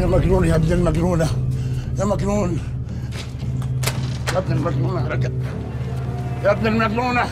يا مجنون يا ابن المجنونة يا مجنون يا ابن المجنونة يا رجل يا ابن المجنونة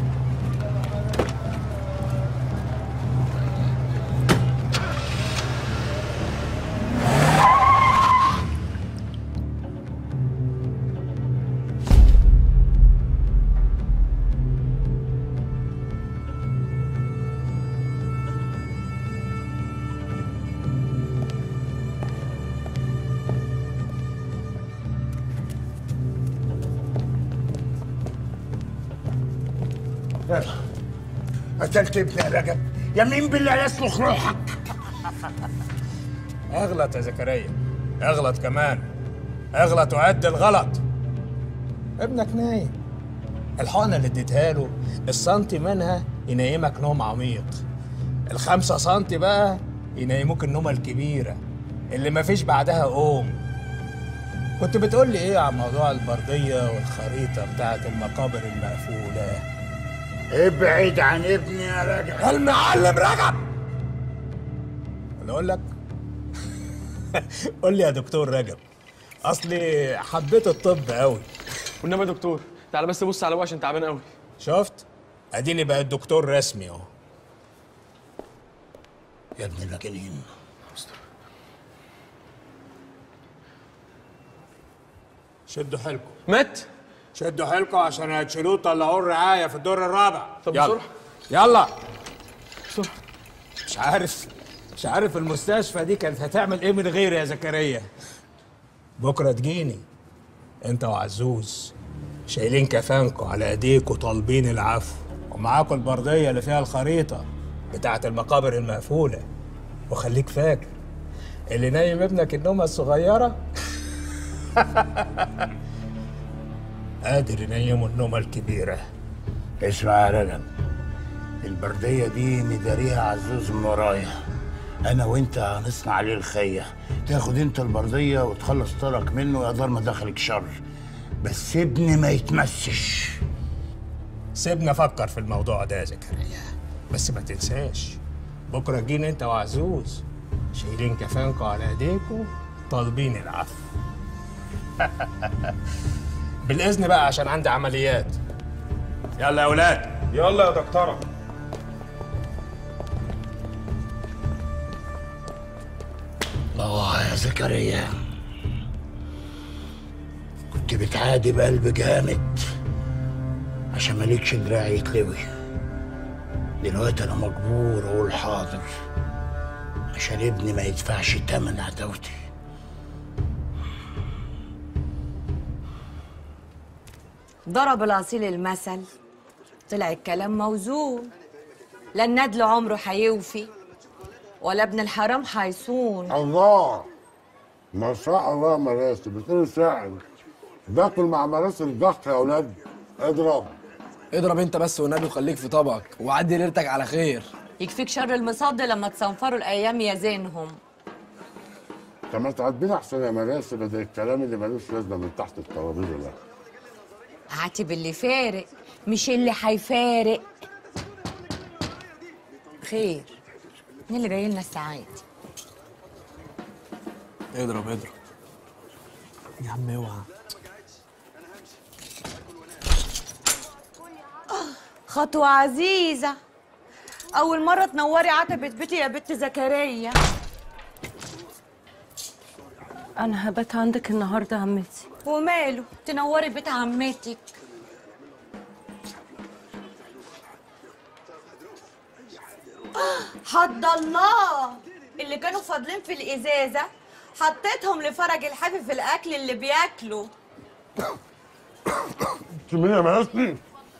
يلا قتلت ابني يا رجب يمين بالله يسلخ روحك اغلط يا زكريا اغلط كمان اغلط وعد الغلط ابنك نايم الحقنه اللي اديتها له السنتي منها ينيمك نوم عميق الخمسة سنتي بقى ينيموك النومة الكبيرة اللي مفيش بعدها قوم كنت بتقول لي ايه عن موضوع البردية والخريطة بتاعت المقابر المقفولة ابعد عن ابني يا رجب المعلم رجب انا اقول لك قول لي يا دكتور رجب اصلي حبيت الطب قوي والنبي يا دكتور تعالى بس بص على ابويا عشان تعبان قوي شفت اديني بقى الدكتور رسمي اهو يا ابن المجانين شدوا حيلكم مات شدوا حيلكم عشان هتشيلوه طلعوه الرعايه في الدور الرابع طب يلا بسرعة. يلا بسرعة. مش عارف مش عارف المستشفى دي كانت هتعمل ايه من غيري يا زكريا بكره تجيني انت وعزوز شايلين كفانكم على ايديكم طالبين العفو ومعاكم البرديه اللي فيها الخريطه بتاعه المقابر المقفوله وخليك فاكر اللي نايم ابنك النومه الصغيره قادر ينيمه النومه الكبيره اسمع يا رجب البردية دي مداريها عزوز من ورايا انا وانت هنصنع عليه الخية تاخد انت البردية وتخلص طارك منه يا دار ما دخلك شر بس ابني ما يتمسش سيبنا افكر في الموضوع ده يا زكريا بس ما تنساش بكره جينا انت وعزوز شايلين كفانكم على ايديكم طالبين العفو بالاذن بقى عشان عندي عمليات يلا يا اولاد يلا يا دكتوره الله يا زكريا كنت بتعادي بقلب جامد عشان مالكش دراع يتلوي دلوقتي انا مجبور اقول حاضر عشان ابني ما يدفعش تمن عداوتي ضرب الأصيل المثل طلع الكلام موزون لا الندل عمره هيوفي ولا ابن الحرام هيصون الله ما شاء الله مراسي بتقول ساعد باكل مع مراسي الضغط يا اولاد اضرب اضرب انت بس والنبي وخليك في طبقك وعدي ليلتك على خير يكفيك شر المصاد لما تصنفروا الأيام يا زينهم طب ما تعدينا احسن يا مراسي بدل الكلام اللي ملوش لازمه من تحت الترابيزه ده عاتب اللي فارق مش اللي هيفارق خير مين اللي جاي لنا الساعات اضرب اضرب يا عم اوعى خطوة عزيزة أول مرة تنوري عتبة بيتي يا بنت زكريا أنا هبات عندك النهاردة يا عمتي وماله تنوري بيت عمتك حد الله اللي كانوا فاضلين في الإزازة حطيتهم لفرج الحافي في الأكل اللي بياكله مين يا مراسي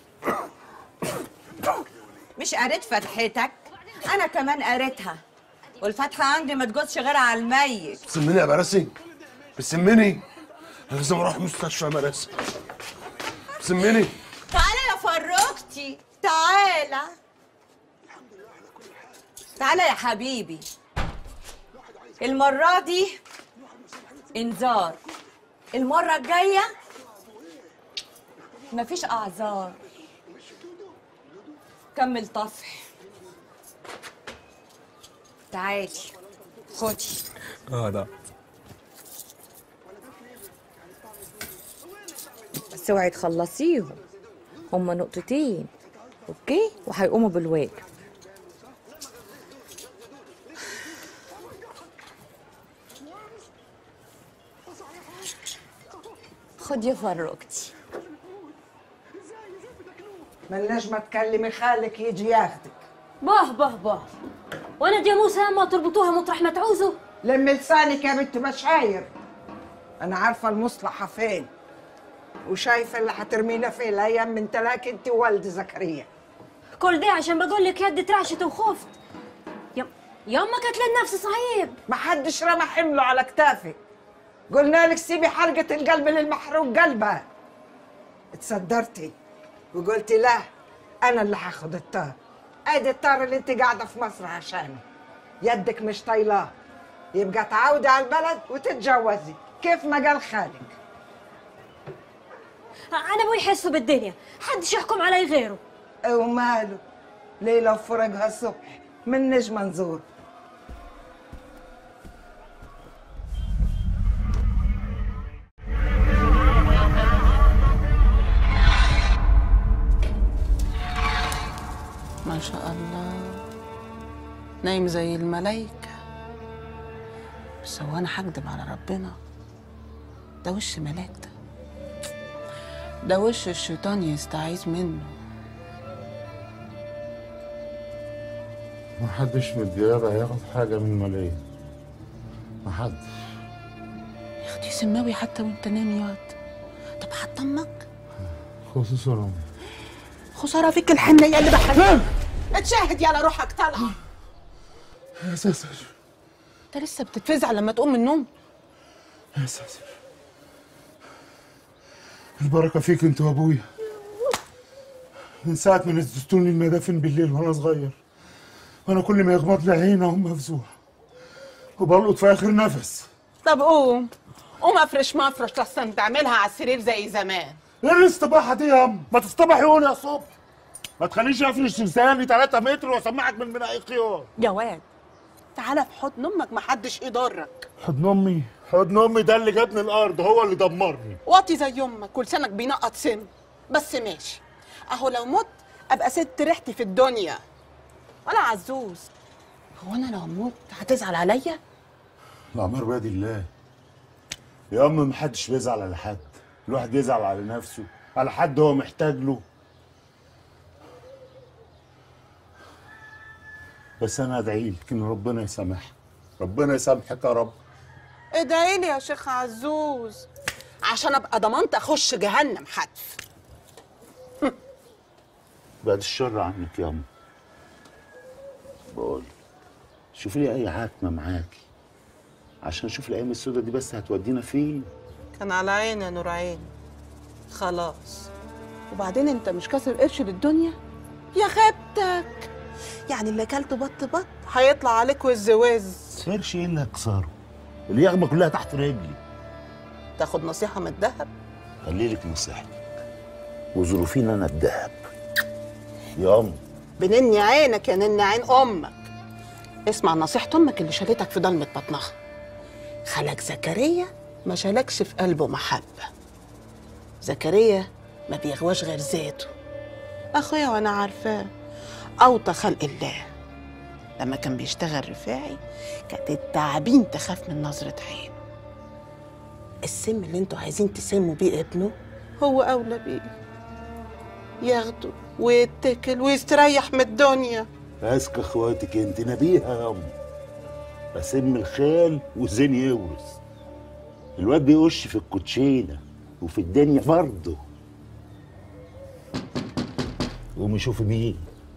مش قريت فتحتك أنا كمان قريتها والفتحة عندي ما تجوزش غير على الميت بتسميني يا مراسي بتسميني انا لازم اروح مستشفى يا مراسي بتسميني تعالى يا فروختي تعالى تعالى يا حبيبي المرة دي انذار المرة الجاية مفيش أعذار كمل طفح تعالي خدي اه ده بس اوعي تخلصيهم هما نقطتين اوكي وهيقوموا بالواجب خد يا فروكتي ملناش ما تكلمي خالك يجي ياخدك باه باه باه وانا دي موسى ما تربطوها مطرح ما تعوزوا لم لسانك يا بنت مشاير انا عارفه المصلحه فين وشايفه اللي هترمينا فيه الايام من تلاك انت ووالد زكريا كل ده عشان بقول لك يدي ترعشت وخفت يا يا اما كانت للنفس صعيب ما حدش رمى حمله على كتافك قلنا لك سيبي حرقه القلب للمحروق قلبها اتصدرتي وقلتي لا انا اللي هاخد الطار ادي الطار اللي انت قاعده في مصر عشانه يدك مش طايلاه يبقى تعودي على البلد وتتجوزي كيف ما قال خالك انا ابوي يحسوا بالدنيا حدش يحكم علي غيره وماله ليلة وفرقها الصبح من نجم منظور ما شاء الله نايم زي الملايكة بس هو أنا هكدب على ربنا ده وش ملاك ده ده وش الشيطان يستعيذ منه محدش من الديابة هياخد حاجة من ملايين محدش يا اختي سماوي حتى وانت نايم ياض طب حتى امك خصوصا أمي خسارة فيك الحنية اللي بحبها اتشاهد يلا روحك طالعة يا ساتر انت لسه بتتفزع لما تقوم من النوم يا ساتر البركة فيك انت وابويا من ساعة ما نزلتوني المدافن بالليل وانا صغير وانا كل ما يغمض لي عيني اقوم مفزوع وبلقط في اخر نفس طب قوم قوم افرش مفرش لحسن تعملها على السرير زي زمان ايه الاستباحة دي يا ام؟ ما تصطبحي قولي يا صبح ما تخليش افرش لساني 3 متر واسمعك من بناء خيار يا واد تعالى في حضن امك محدش يضرك حضن امي حضن امي ده اللي جابني الارض هو اللي دمرني واطي زي امك ولسانك بينقط سم بس ماشي اهو لو مت ابقى ست ريحتي في الدنيا ولا عزوز هو انا لو مت هتزعل عليا الأعمار بيد الله يا أم محدش بيزعل على حد الواحد يزعل على نفسه على حد هو محتاج له بس أنا أدعي لك إن ربنا يسامحك ربنا يسامحك يا رب ادعي لي يا شيخ عزوز عشان ابقى ضمنت اخش جهنم حتف بعد الشر عنك يا أم بقول شوفي لي أي عتمة معاكي عشان أشوف الأيام السوداء دي بس هتودينا فين كان على عيني يا نور عيني خلاص وبعدين انت مش كاسر قرش للدنيا يا خيبتك يعني اللي اكلته بط بط هيطلع عليك وز وز سيرش إيه اللي هكسره اليغمة كلها تحت رجلي تاخد نصيحه من الذهب خلي لك نصيحتك وظروفين انا الدهب يا ام بنني عينك يا نني عين امك اسمع نصيحة امك اللي شالتك في ضلمة بطنها خالك زكريا ما شالكش في قلبه محبة زكريا ما بيغواش غير ذاته اخويا وانا عارفاه اوطى خلق الله لما كان بيشتغل رفاعي كانت التعابين تخاف من نظرة عينه السم اللي انتوا عايزين تسموا بيه ابنه هو اولى بيه ياخده ويتكل ويستريح من الدنيا ماسك اخواتك انت نبيها يا ام اسم الخال وزين يورث الواد بيقش في الكوتشينه وفي الدنيا برضه قومي شوفي مين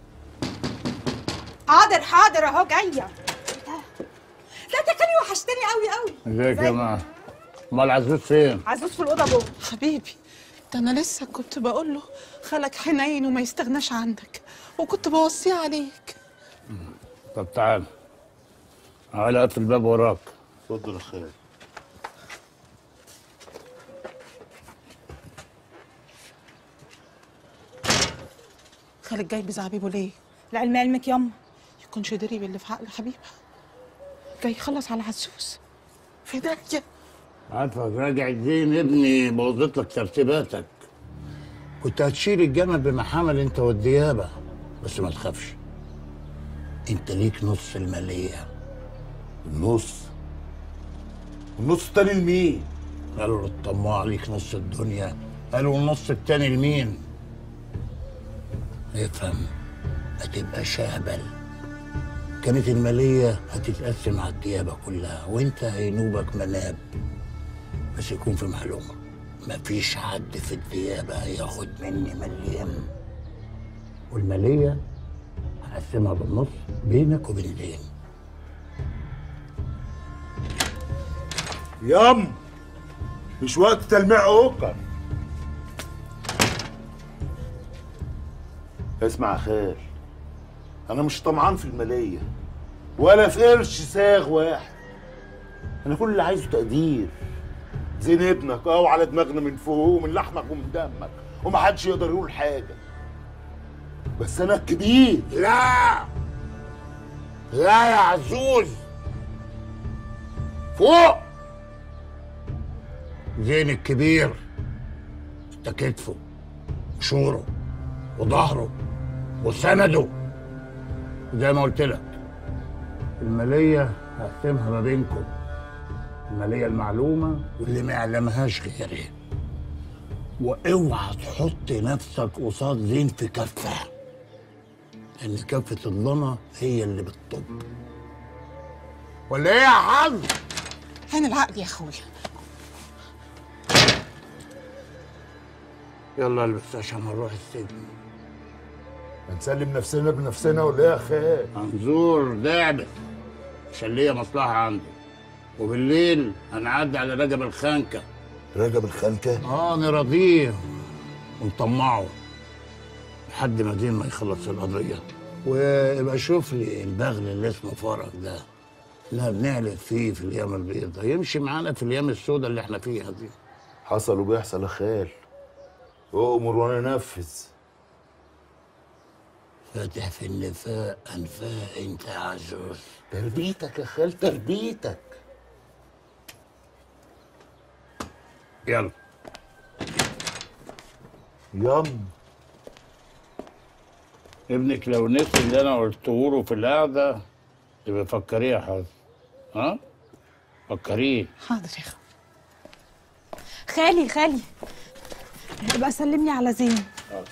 حاضر حاضر اهو جايه لا انت كان وحشتني قوي قوي ازيك يا جماعه امال عزوز فين؟ عزوز في الاوضه جوه حبيبي ده انا لسه كنت بقول له خالك حنين وما يستغناش عنك وكنت بوصيه عليك طب تعال تعال اقفل الباب وراك اتفضل يا خال خالك جاي بزعبيبه ليه العلم علمك يما يكونش دري باللي في عقل حبيبها جاي يخلص على عزوز في داهيه عارفك راجع الدين ابني بوظت لك ترتيباتك كنت هتشيل الجمل بمحامل انت والديابه بس ما تخافش انت ليك نص الماليه النص النص التاني لمين؟ قالوا للطماع ليك نص الدنيا قالوا النص التاني لمين افهم هتبقى شهبل كانت المالية هتتقسم على الديابة كلها وانت هينوبك مناب بس يكون في معلومة مفيش حد في الديابة هياخد مني مليم والمالية هقسمها بالنص بينك وبين دين يام مش وقت تلميع عقر اسمع يا خال انا مش طمعان في الماليه ولا في قرش ساغ واحد انا كل اللي عايزه تقدير زين ابنك اه وعلى دماغنا من فوق ومن لحمك ومن دمك ومحدش يقدر يقول حاجه بس انا الكبير لا لا يا عزوز فوق زين الكبير انت كتفه وشوره وظهره وسنده زي ما قلت لك المالية هقسمها ما بينكم المالية المعلومة واللي ما يعلمهاش غيري واوعى تحط نفسك قصاد زين في كفة لأن كفة الضنا هي اللي بتطب ولا ايه يا حظ؟ هان العقل يا اخويا يلا البس عشان نروح السجن هنسلم نفسنا بنفسنا ولا ايه يا خال منظور دعبت عشان ليا مصلحة عنده وبالليل هنعدي على رجب الخانكة رجب الخانكة اه نراضيه ونطمعه لحد ما دين ما يخلص القضية ويبقى شوف لي البغل اللي اسمه فرج ده لا بنعلق فيه في الأيام البيضاء يمشي معانا في الأيام السوداء اللي احنا فيها دي حصل وبيحصل يا خال اؤمر وانا انفذ فاتح في النفاق أنفاق أنت يا عزوز تربيتك يا خال تربيتك يلا يم ابنك لو نسي اللي أنا قلته له في القعدة يبقى فكريه يا حظ ها؟ فكريه حاضر يا اخويا خالي خالي ابقى سلمني على زين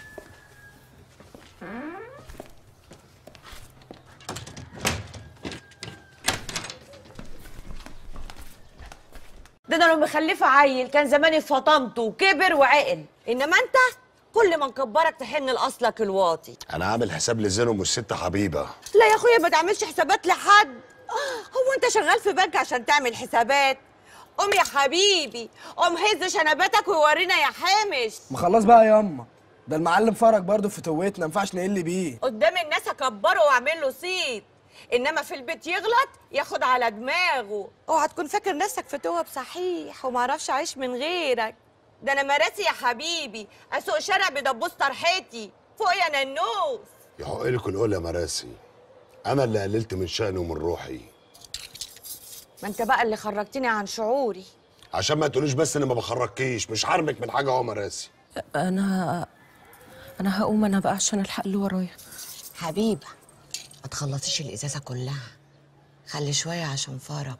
ده انا لو مخلفه عيل كان زماني فطمته وكبر وعقل انما انت كل ما نكبرك تحن لاصلك الواطي انا عامل حساب لزينهم والست حبيبه لا يا اخويا ما تعملش حسابات لحد هو انت شغال في بنك عشان تعمل حسابات قوم يا حبيبي قوم هز شنباتك وورينا يا حامش ما خلاص بقى ياما ده المعلم فرج برضه في توتنا ما ينفعش نقل بيه قدام الناس اكبره واعمل له صيت انما في البيت يغلط ياخد على دماغه اوعى تكون فاكر نفسك في توب صحيح وما اعرفش اعيش من غيرك ده انا مراسي يا حبيبي اسوق شارع بدبوس طرحتي فوق يا ننوس يحق لك القول يا مراسي انا اللي قللت من شأني ومن روحي ما انت بقى اللي خرجتني عن شعوري عشان ما تقوليش بس اني ما بخرجكيش مش حرمك من حاجه اهو مراسي انا انا هقوم انا بقى عشان الحق اللي ورايا حبيبه ما تخلصيش الازازه كلها خلي شويه عشان فرج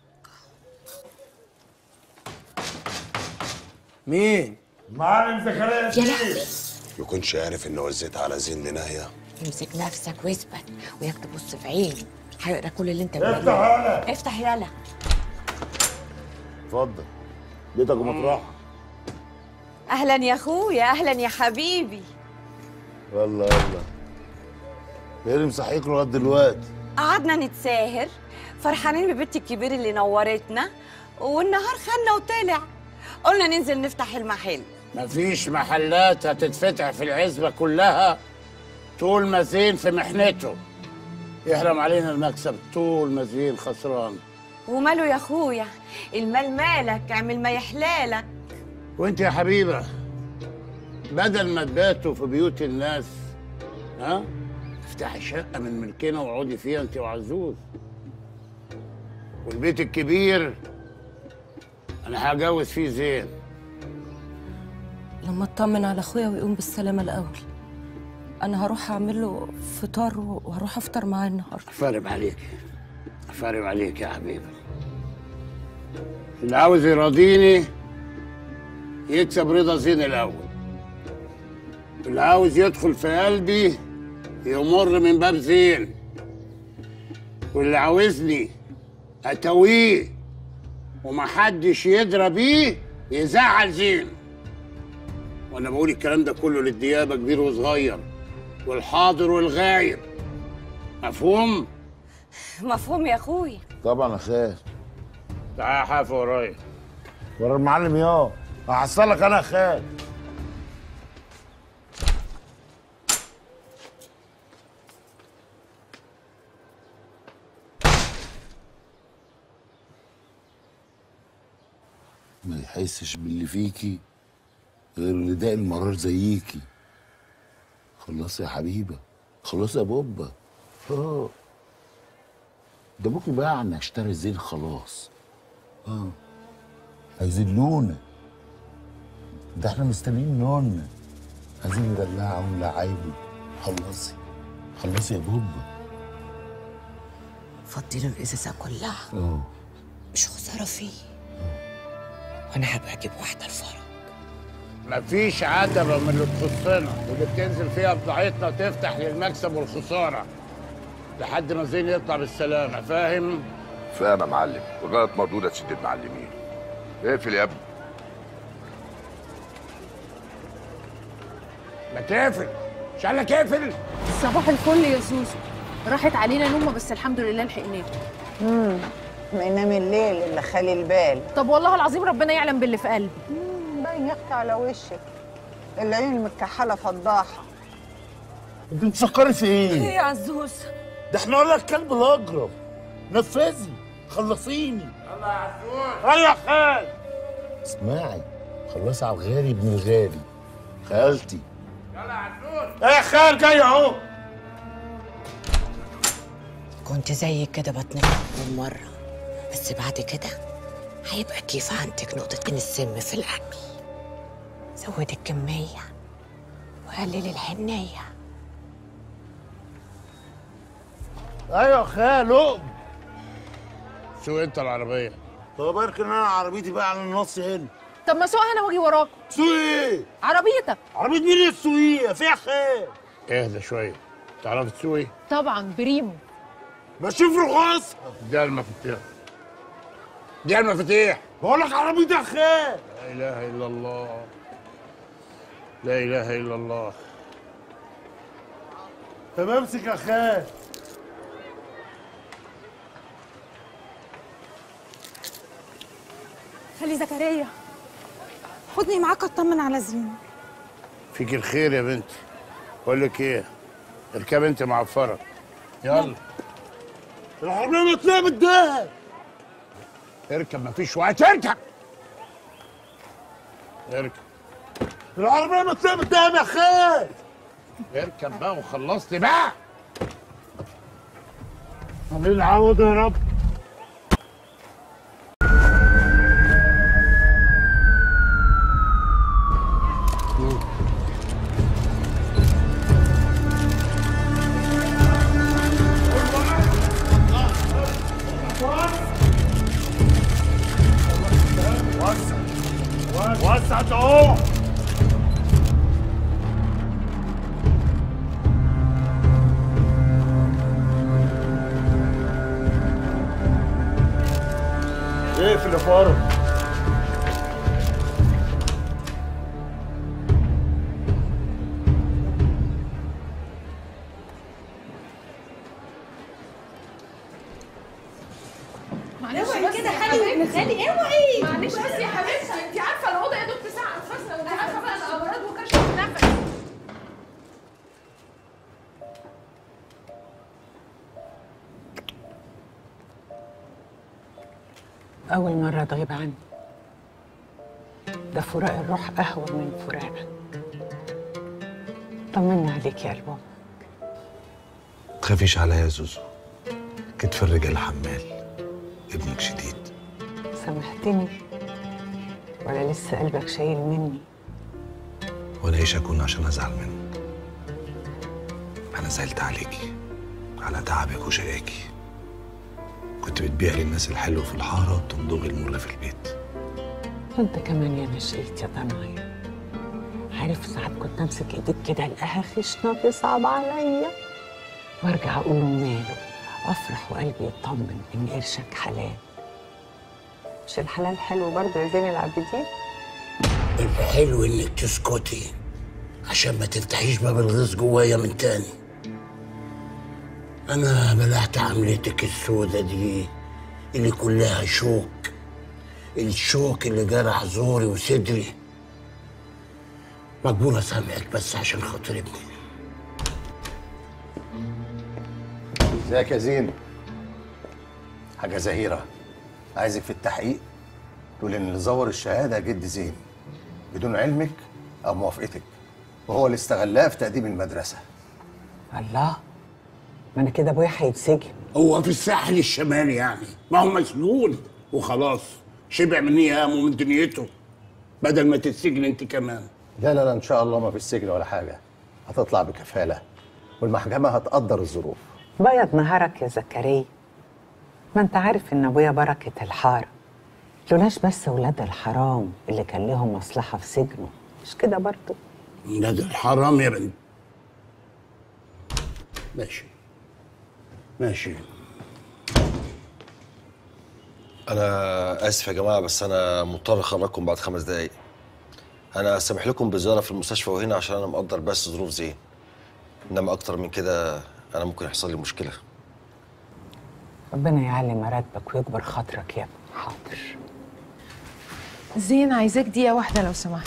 مين معلم زكريا يا لهوي ما كنتش عارف اني وزيت على زين لناهيه امسك نفسك واثبت وياك تبص في عيني هيقرا كل اللي انت افتح بتقوله. يالا. افتح يالا اتفضل بيتك ومطرحك اهلا يا اخويا اهلا يا حبيبي يلا يلا ايه اللي مصحيك لغايه دلوقتي قعدنا نتساهر فرحانين ببنتي الكبير اللي نورتنا والنهار خدنا وطلع قلنا ننزل نفتح المحل مفيش محلات هتتفتح في العزبة كلها طول ما زين في محنته يحرم علينا المكسب طول ما زين خسران وماله يا اخويا المال مالك اعمل ما يحلالك وانت يا حبيبة بدل ما تباتوا في بيوت الناس ها افتحي شقة من ملكنا واقعدي فيها انت وعزوز والبيت الكبير انا هجوز فيه زين لما اطمن على اخويا ويقوم بالسلامه الاول انا هروح اعمل له فطار وهروح افطر معاه النهارده فارب عليك فارب عليك يا حبيبي اللي عاوز يراضيني يكسب رضا زين الاول اللي عاوز يدخل في قلبي يمر من باب زين واللي عاوزني اتويه ومحدش يدرى بيه يزعل زين وانا بقول الكلام ده كله للديابه كبير وصغير والحاضر والغايب مفهوم مفهوم يا اخويا طبعا يا خال تعالى يا حافظ ورايا ورا المعلم يا هحصلك انا يا خال ما يحسش باللي فيكي غير اللي داق المرار زيكي خلاص يا حبيبه خلاص يا بوبا اه ده ابوكي باع انك اشتري زين خلاص اه عايزين لونة ده احنا مستنيين نونا عايزين ندلعه ونلعبه خلصي خلصي يا بوبا فضي له الازازه كلها اه مش خساره فيه وانا هبقى اجيب واحده الفرج مفيش عتبة من اللي تخصنا واللي بتنزل فيها بضاعتنا تفتح للمكسب والخسارة لحد ما زين يطلع بالسلامة فاهم؟ فاهم يا معلم وغلط مردودة تشد المعلمين اقفل يا ابني ما تقفل مش قال لك اقفل صباح الفل يا زوزو راحت علينا نومه بس الحمد لله لحقناه امم ما ينام الليل الا خالي البال طب والله العظيم ربنا يعلم باللي في قلبي باين يخفى على وشك العين المكحله فضاحه انت بتفكري في ايه؟ يا عزوز ده احنا ولا الكلب الاجرب نفذي خلصيني يلا يا عزوز ايوه يا خال اسمعي خلصي على الغالي ابن الغالي خالتي يلا يا عزوز ايه يا خال جاي اهو كنت زيك كده بتنفخ من مرة بس بعد كده هيبقى كيف عندك نقطة السم في الأكل زود الكمية وقلل الحنية ايوه يا خال اقم شو انت العربية طب اركن انا عربيتي بقى على النص هنا طب ما سوقها انا واجي وراك سوق ايه؟ عربيتك عربية مين اللي تسوقيها؟ فيها خال اهدى شوية تعرف تسوي؟ طبعا بريمو ما شوف رخاص دي المفاتيح دي المفاتيح بقول لك عربيتي يا خال لا اله الا الله لا اله الا الله طب امسك يا خال خلي زكريا خدني معاك اطمن على زين فيك الخير يا بنتي بقول لك ايه اركب انت مع الفرج يلا العربية مطلوبة بالدهب اركب مفيش وقت اركب اركب العربية مطلوبة بالدهب يا خال اركب بقى وخلصت بقى عاملين عوض يا رب وسع وسع اهو اقفل يا فارق معلش بس كده خلي ابن خالي اوعي معلش بس يا حبيبتي انت عارفه الاوضه يا دوب تسع انفاسنا وانت عارفه بقى الامراض وكشف النفس أول مرة تغيب عني ده فراق الروح أهون من فراقك طمني عليك يا قلبهم تخافيش عليا يا زوزو كتف الرجال حمال ابنك شديد سامحتني ولا لسه قلبك شايل مني وانا ايش اكون عشان ازعل منه انا زعلت عليكي على تعبك وشقاكي كنت بتبيع للناس الحلو في الحاره وتمضغي المر في البيت انت كمان يا نشيت يا ضنايا عارف ساعات كنت امسك ايديك كده الاقيها خشنه تصعب عليا وارجع اقول له ماله وافرح وقلبي يطمن ان قرشك حلال مش الحلال حلو برضه يا زين العابدين الحلو انك تسكتي عشان ما تفتحيش باب الغيظ جوايا من تاني انا بلعت عملتك السودة دي اللي كلها شوك الشوك اللي جرح زوري وصدري مجبور اسامحك بس عشان خاطر ابني ازيك يا زين حاجة زهيرة عايزك في التحقيق تقول ان اللي زور الشهادة جد زين بدون علمك او موافقتك وهو اللي استغلها في تأديب المدرسة الله ما انا كده ابويا هيتسجن هو في الساحل الشمالي يعني ما هو مسجون وخلاص شبع من نيامه ومن دنيته بدل ما تتسجن انت كمان لا لا لا ان شاء الله ما في السجن ولا حاجة هتطلع بكفالة والمحكمة هتقدر الظروف بيض نهارك يا زكريا ما انت عارف ان ابويا بركه الحاره لولاش بس ولاد الحرام اللي كان لهم مصلحه في سجنه مش كده برضه ولاد الحرام يا بنت ماشي ماشي انا اسف يا جماعه بس انا مضطر اخرجكم بعد خمس دقايق انا سامح لكم بزياره في المستشفى وهنا عشان انا مقدر بس ظروف زين انما اكتر من كده انا ممكن يحصل لي مشكله ربنا يعلي مراتبك ويكبر خاطرك يا ابني حاضر زين عايزاك دقيقة واحدة لو سمحت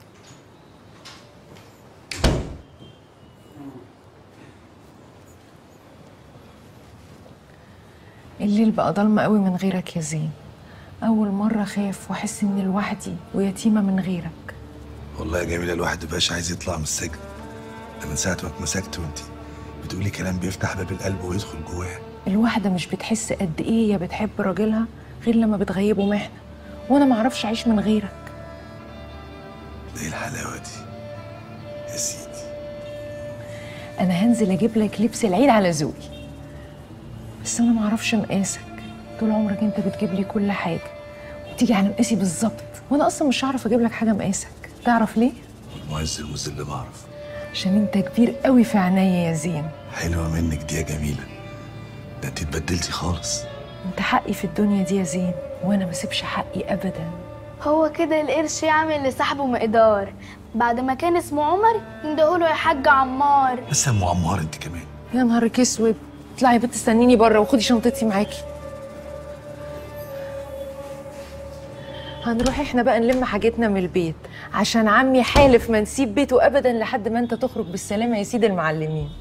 الليل بقى ضلمة قوي من غيرك يا زين أول مرة خاف وأحس إني لوحدي ويتيمة من غيرك والله يا جميله الواحد مبقاش عايز يطلع من السجن ده من ساعه ما اتمسكت وانت بتقولي كلام بيفتح باب القلب ويدخل جواه الواحدة مش بتحس قد إيه هي بتحب راجلها غير لما بتغيبه محنة وأنا معرفش أعيش من غيرك ده ايه الحلاوه دي يا سيدي أنا هنزل أجيب لك لبس العيد على ذوقي بس أنا معرفش مقاسك طول عمرك أنت بتجيب لي كل حاجة وتيجي على مقاسي بالظبط وأنا أصلا مش هعرف أجيب لك حاجة مقاسك تعرف ليه؟ والمعز المذل بعرف عشان أنت كبير قوي في عينيا يا زين حلوه منك دي يا جميله ده انت اتبدلتي خالص أنت حقي في الدنيا دي يا زين وأنا ما سيبش حقي أبدا هو كده القرش يعمل لصاحبه مقدار بعد ما كان اسمه عمر ندقوا له يا حاج عمار بس يا ام عمار انت كمان يا نهارك اسود اطلعي يا بنت استنيني بره وخدي شنطتي معاكي هنروح احنا بقى نلم حاجتنا من البيت عشان عمي حالف ما نسيب بيته ابدا لحد ما انت تخرج بالسلامه يا سيد المعلمين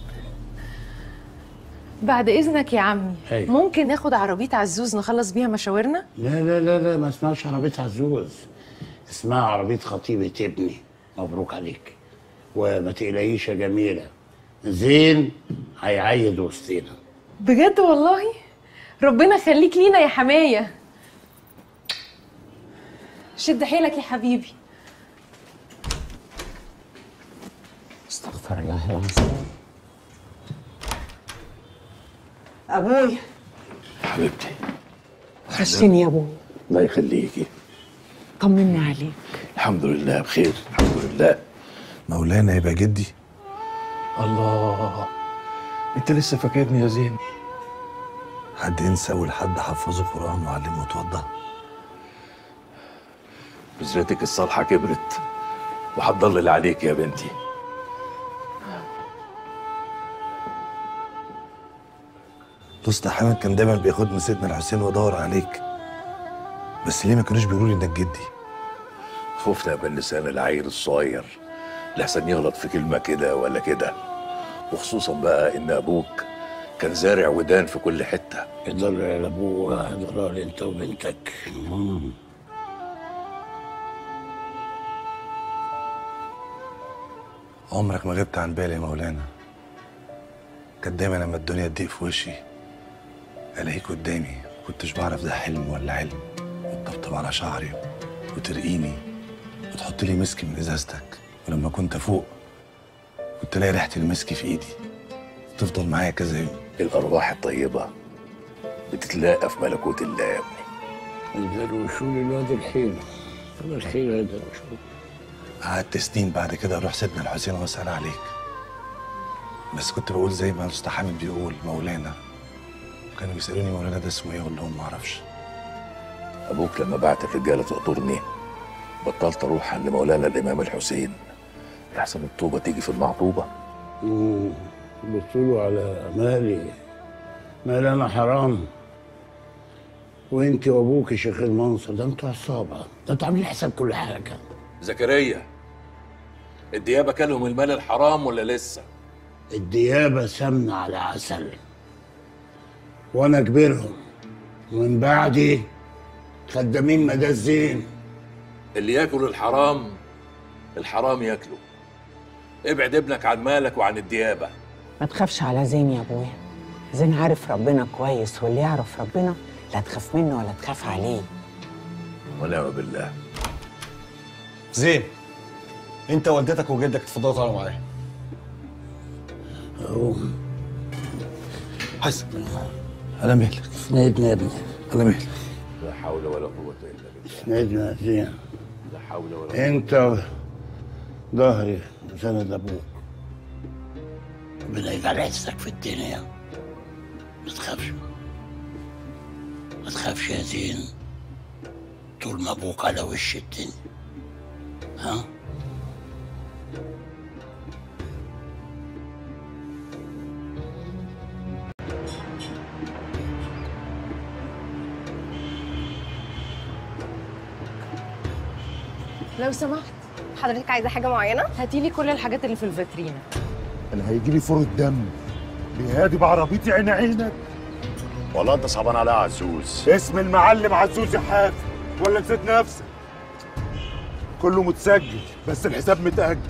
بعد اذنك يا عمي أيوة. ممكن ناخد عربيه عزوز نخلص بيها مشاورنا لا لا لا لا ما اسمهاش عربية عزوز اسمها عربية خطيبة ابني مبروك عليك وما تقلقيش يا جميلة زين هيعيد وسطينا بجد والله ربنا يخليك لينا يا حمايه شد حيلك يا حبيبي استغفر الله العظيم ابوي حبيبتي وحشتني يا ابوي الله يخليكي طمني عليك الحمد لله بخير الحمد لله مولانا يبقى جدي الله انت لسه فاكرني يا زين حد ينسى اول حد حفظه قران وعلمه وتوضى بذرتك الصالحة كبرت وهتضلل عليك يا بنتي دوست احمد كان دايما بياخدني سيدنا الحسين وادور عليك بس ليه ما كانوش بيقولوا لي انك جدي خفت اقبل لسان العيل الصغير لحسن يغلط في كلمة كده ولا كده وخصوصا بقى ان ابوك كان زارع ودان في كل حتة يضل على ابوه يضل انت وبنتك مم. عمرك ما غبت عن بالي يا مولانا كانت دايما لما الدنيا تضيق في وشي الاقيك قدامي كنتش بعرف ده حلم ولا علم وتطبطب على شعري وترقيني وتحط لي مسك من ازازتك ولما كنت فوق كنت الاقي ريحه المسك في ايدي تفضل معايا كذا يوم الارواح الطيبه بتتلاقى في ملكوت الله يا ابني الدروشول الواد الحين هذا الخير يا دروشول قعدت سنين بعد كده اروح سيدنا الحسين واسال عليك بس كنت بقول زي ما الاستاذ حامد بيقول مولانا كانوا بيسالوني مولانا ده اسمه ايه اقول لهم ما اعرفش ابوك لما بعت الرجاله تقطرني بطلت اروح عند مولانا الامام الحسين لحسن الطوبه تيجي في المعطوبه بتقولوا على مالي مال انا حرام وانت وابوك يا شيخ المنصر ده انتوا عصابه ده انتوا عاملين حساب كل حاجه زكريا الديابه كلهم المال الحرام ولا لسه الديابه سمنه على عسل وانا كبيرهم ومن بعدي خدامين مدى الزين اللي ياكل الحرام الحرام ياكله ابعد ابنك عن مالك وعن الديابه ما تخافش على زين يا ابويا زين عارف ربنا كويس واللي يعرف ربنا لا تخاف منه ولا تخاف عليه ونعم بالله زين انت والدتك وجدك اتفضلوا تعالوا معايا حسن على مهلك اسندنا يا ابني على مهلك لا حول ولا قوه الا بالله اسندنا يا زين لا حول ولا قوه انت ظهري وسند ابوك ربنا يجعل عزك في الدنيا ما تخافش ما تخافش يا زين طول ما ابوك على وش الدنيا ها لو سمحت حضرتك عايزه حاجه معينه هاتي لي كل الحاجات اللي في الفاترينا انا هيجي لي فور الدم بيهادي بعربيتي عين عينك والله انت صعبان عليا يا عزوز اسم المعلم عزوز يا حافي ولا نسيت نفسك كله متسجل بس الحساب متأجل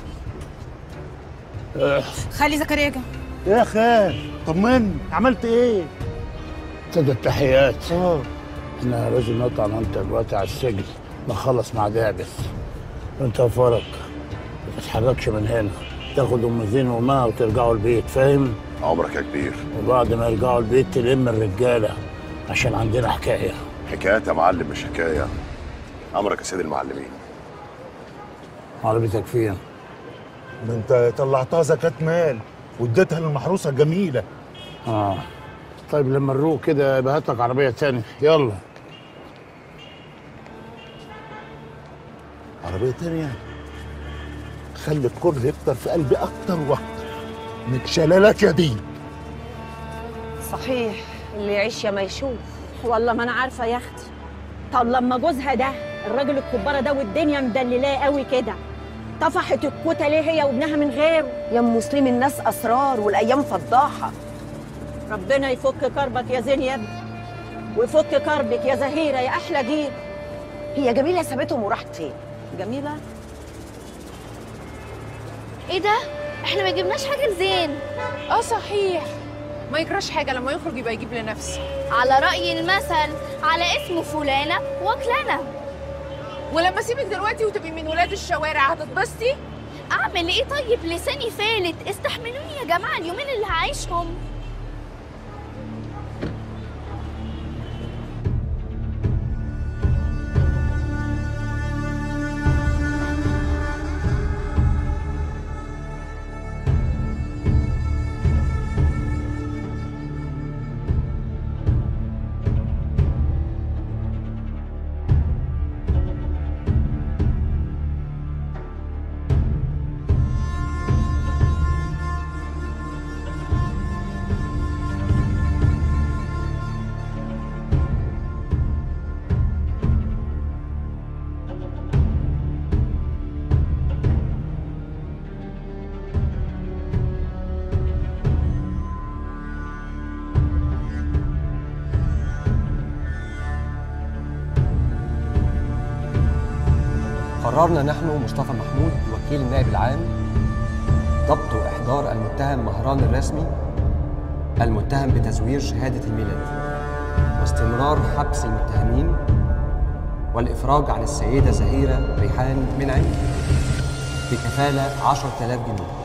خالي زكريا جه يا خال طمني عملت ايه؟ ابتدى التحيات اه احنا لازم نقطع انت دلوقتي على السجن نخلص مع دعبس وانت وفرج ما تتحركش من هنا تاخد ام زين وامها وترجعوا البيت فاهم؟ عمرك يا كبير وبعد ما يرجعوا البيت تلم الرجاله عشان عندنا حكايه حكايات يا معلم مش حكايه امرك يا سيد المعلمين عربيتك فين؟ ده انت طلعتها زكاة مال واديتها للمحروسة الجميلة اه طيب لما نروح كده يبقى هات لك عربيه تانية يلا عربية تانية خلي الكره يكتر في قلبي أكتر وأكتر متشلالك يا دي صحيح اللي يعيش يا ما يشوف والله ما انا عارفه يا اختي طب لما جوزها ده الراجل الكبارة ده والدنيا مدللاه قوي كده طفحت الكوته ليه هي وابنها من غيره يا ام مسلم الناس اسرار والايام فضاحه ربنا يفك كربك يا زين يا ابني ويفك كربك يا زهيره يا احلى جيل هي جميله سابتهم وراحت فين جميله ايه ده احنا ما جبناش حاجه لزين اه صحيح ما يجراش حاجه لما يخرج يبقى يجيب لنفسه على راي المثل على اسم فلانه واكلنا ولما اسيبك دلوقتي وتبقي من ولاد الشوارع هتتبسطي اعمل ايه طيب لساني فالت استحملوني يا جماعه اليومين اللي هعيشهم قررنا نحن مصطفى محمود وكيل النائب العام ضبط وإحضار المتهم مهران الرسمي المتهم بتزوير شهادة الميلاد واستمرار حبس المتهمين والإفراج عن السيدة زهيرة ريحان منعم بكفالة 10000 جنيه